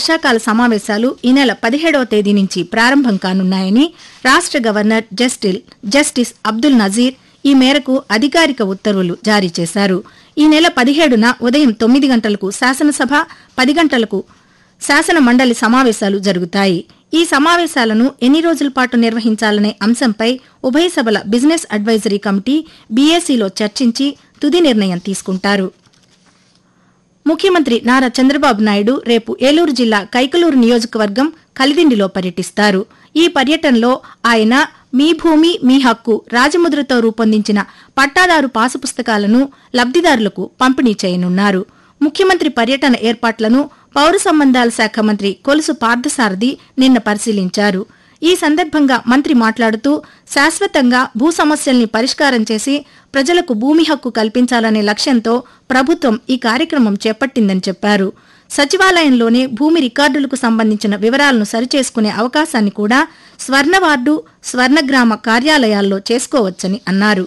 వర్షాకాల సమావేశాలు ఈ నెల పదిహేడవ తేదీ నుంచి ప్రారంభం కానున్నాయని రాష్ట గవర్నర్ జస్టిల్ జస్టిస్ అబ్దుల్ నజీర్ ఈ మేరకు అధికారిక ఉత్తర్వులు జారీ చేశారు ఈ నెల పదిహేడున ఉదయం తొమ్మిది గంటలకు శాసనసభ పది గంటలకు శాసన మండలి సమావేశాలు జరుగుతాయి ఈ సమావేశాలను ఎన్ని రోజుల పాటు నిర్వహించాలనే అంశంపై ఉభయ సభల బిజినెస్ అడ్వైజరీ కమిటీ బీఏసీలో చర్చించి తుది నిర్ణయం తీసుకుంటారు ముఖ్యమంత్రి నారా చంద్రబాబు నాయుడు రేపు ఏలూరు జిల్లా కైకలూరు నియోజకవర్గం కలిదిండిలో పర్యటిస్తారు ఈ పర్యటనలో ఆయన మీ భూమి మీ హక్కు రాజముద్రతో రూపొందించిన పట్టాదారు పాసు పుస్తకాలను లబ్దిదారులకు పంపిణీ చేయనున్నారు ముఖ్యమంత్రి పర్యటన ఏర్పాట్లను పౌర సంబంధాల శాఖ మంత్రి కొలుసు పార్థసారథి నిన్న పరిశీలించారు ఈ సందర్భంగా మంత్రి మాట్లాడుతూ శాశ్వతంగా భూ సమస్యల్ని పరిష్కారం చేసి ప్రజలకు భూమి హక్కు కల్పించాలనే లక్ష్యంతో ప్రభుత్వం ఈ కార్యక్రమం చేపట్టిందని చెప్పారు సచివాలయంలోనే భూమి రికార్డులకు సంబంధించిన వివరాలను సరిచేసుకునే అవకాశాన్ని కూడా స్వర్ణ వార్డు స్వర్ణగ్రామ కార్యాలయాల్లో చేసుకోవచ్చని అన్నారు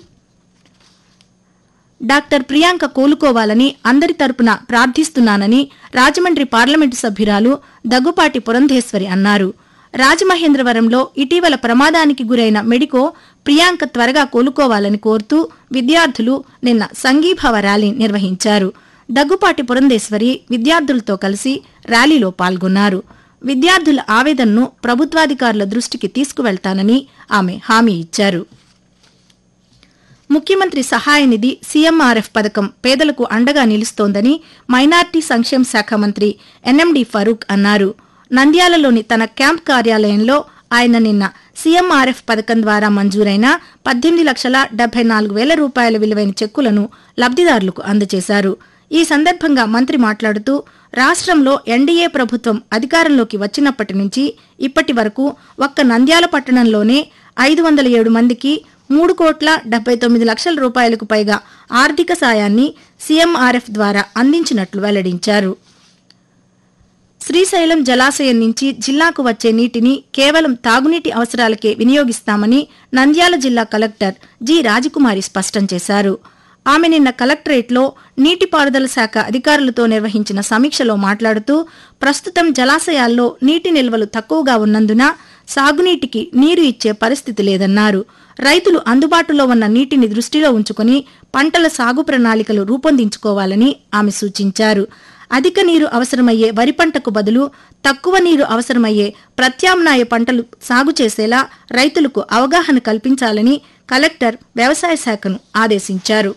డాక్టర్ ప్రియాంక కోలుకోవాలని అందరి తరపున ప్రార్థిస్తున్నానని రాజమండ్రి పార్లమెంటు సభ్యురాలు దగ్గుపాటి పురంధేశ్వరి అన్నారు రాజమహేంద్రవరంలో ఇటీవల ప్రమాదానికి గురైన మెడికో ప్రియాంక త్వరగా కోలుకోవాలని కోరుతూ విద్యార్థులు నిన్న సంఘీభావ ర్యాలీ నిర్వహించారు దగ్గుపాటి పురంధేశ్వరి విద్యార్థులతో కలిసి ర్యాలీలో పాల్గొన్నారు విద్యార్థుల ఆవేదనను ప్రభుత్వాధికారుల దృష్టికి తీసుకువెళ్తానని ఆమె హామీ ఇచ్చారు ముఖ్యమంత్రి సహాయ నిధి సీఎంఆర్ఎఫ్ పథకం పేదలకు అండగా నిలుస్తోందని మైనార్టీ సంక్షేమ శాఖ మంత్రి ఎన్ఎండి ఫరూక్ అన్నారు నంద్యాలలోని తన క్యాంప్ కార్యాలయంలో ఆయన నిన్న సీఎంఆర్ఎఫ్ పథకం ద్వారా మంజూరైన పద్దెనిమిది లక్షల డెబ్బై నాలుగు వేల రూపాయల విలువైన చెక్కులను లబ్దిదారులకు అందజేశారు ఈ సందర్భంగా మంత్రి మాట్లాడుతూ రాష్ట్రంలో ఎన్డీఏ ప్రభుత్వం అధికారంలోకి వచ్చినప్పటి నుంచి ఇప్పటి వరకు ఒక్క నంద్యాల పట్టణంలోనే ఐదు వందల ఏడు మందికి మూడు కోట్ల డెబ్బై తొమ్మిది లక్షల రూపాయలకు పైగా ఆర్థిక సాయాన్ని సీఎంఆర్ఎఫ్ ద్వారా అందించినట్లు వెల్లడించారు శ్రీశైలం జలాశయం నుంచి జిల్లాకు వచ్చే నీటిని కేవలం తాగునీటి అవసరాలకే వినియోగిస్తామని నంద్యాల జిల్లా కలెక్టర్ జి రాజకుమారి స్పష్టం చేశారు ఆమె నిన్న కలెక్టరేట్లో నీటిపారుదల శాఖ అధికారులతో నిర్వహించిన సమీక్షలో మాట్లాడుతూ ప్రస్తుతం జలాశయాల్లో నీటి నిల్వలు తక్కువగా ఉన్నందున సాగునీటికి నీరు ఇచ్చే పరిస్థితి లేదన్నారు రైతులు అందుబాటులో ఉన్న నీటిని దృష్టిలో ఉంచుకుని పంటల సాగు ప్రణాళికలు రూపొందించుకోవాలని ఆమె సూచించారు అధిక నీరు అవసరమయ్యే వరి పంటకు బదులు తక్కువ నీరు అవసరమయ్యే ప్రత్యామ్నాయ పంటలు సాగు చేసేలా రైతులకు అవగాహన కల్పించాలని కలెక్టర్ వ్యవసాయ శాఖను ఆదేశించారు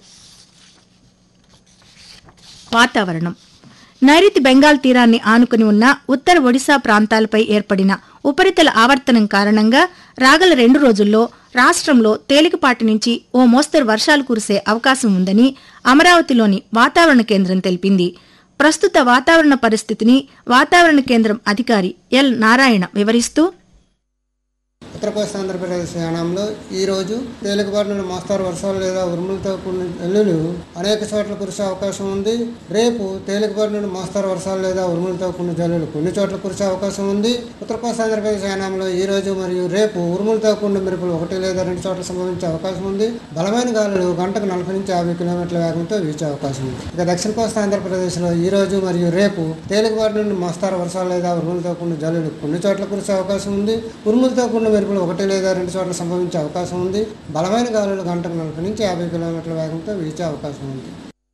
వాతావరణం నైరుతి బెంగాల్ తీరాన్ని ఆనుకుని ఉన్న ఉత్తర ఒడిశా ప్రాంతాలపై ఏర్పడిన ఉపరితల ఆవర్తనం కారణంగా రాగల రెండు రోజుల్లో రాష్ట్రంలో తేలికపాటి నుంచి ఓ మోస్తరు వర్షాలు కురిసే అవకాశం ఉందని అమరావతిలోని వాతావరణ కేంద్రం తెలిపింది ప్రస్తుత వాతావరణ పరిస్థితిని వాతావరణ కేంద్రం అధికారి ఎల్ నారాయణ వివరిస్తూ ఉత్తర కోస్తా ఆంధ్రప్రదేశ్ యానంలో ఈ రోజు తేలికపాటి నుండి మోస్తారు వర్షాలు లేదా ఉరుములతో కూడిన జల్లులు అనేక చోట్ల కురిసే అవకాశం ఉంది రేపు తేలికపాటి నుండి మోస్తారు వర్షాలు లేదా ఉరుములతో కూడిన జల్లులు కొన్ని చోట్ల కురిసే అవకాశం ఉంది ఉత్తర కోస్తా ఆంధ్రప్రదేశ్ యానంలో ఈ రోజు మరియు రేపు ఉరుములతో కూడిన మెరుపులు ఒకటి లేదా రెండు చోట్ల సంభవించే అవకాశం ఉంది బలమైన గాలులు గంటకు నలభై నుంచి యాభై కిలోమీటర్ల వేగంతో వీచే అవకాశం ఉంది ఇక దక్షిణ కోస్తా ఆంధ్రప్రదేశ్లో ఈ రోజు మరియు రేపు తేలికపాటి నుండి మోస్తారు వర్షాలు లేదా ఉరుములతో కూడిన జల్లులు కొన్ని చోట్ల కురిసే అవకాశం ఉంది ఉరుములతో కూడిన మెరుపులు ఒకటి లేదా రెండు చోట్ల సంభవించే అవకాశం ఉంది బలమైన గాలులు గంటకు నలభై నుంచి యాభై కిలోమీటర్ల వేగంతో వీచే అవకాశం ఉంది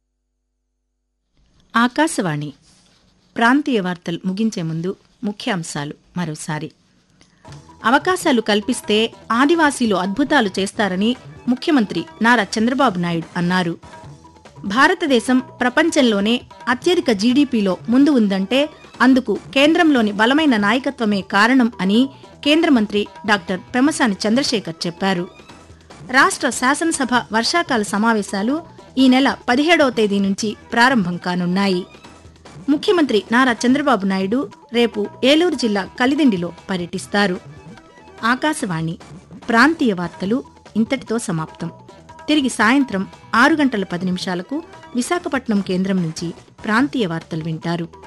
ఆకాశవాణి ప్రాంతీయ వార్తలు ముగించే ముందు ముఖ్యాంశాలు మరోసారి అవకాశాలు కల్పిస్తే ఆదివాసీలు అద్భుతాలు చేస్తారని ముఖ్యమంత్రి నారా చంద్రబాబు నాయుడు అన్నారు భారతదేశం ప్రపంచంలోనే అత్యధిక జీడీపీలో ముందు ఉందంటే అందుకు కేంద్రంలోని బలమైన నాయకత్వమే కారణం అని కేంద్ర మంత్రి డాక్టర్ పెమసాని చంద్రశేఖర్ చెప్పారు రాష్ట్ర శాసనసభ వర్షాకాల సమావేశాలు ఈ నెల పదిహేడవ తేదీ నుంచి ప్రారంభం కానున్నాయి ముఖ్యమంత్రి నారా చంద్రబాబు నాయుడు రేపు ఏలూరు జిల్లా కలిదిండిలో పర్యటిస్తారు ఆకాశవాణి ప్రాంతీయ వార్తలు ఇంతటితో సమాప్తం తిరిగి సాయంత్రం ఆరు గంటల పది నిమిషాలకు విశాఖపట్నం కేంద్రం నుంచి ప్రాంతీయ వార్తలు వింటారు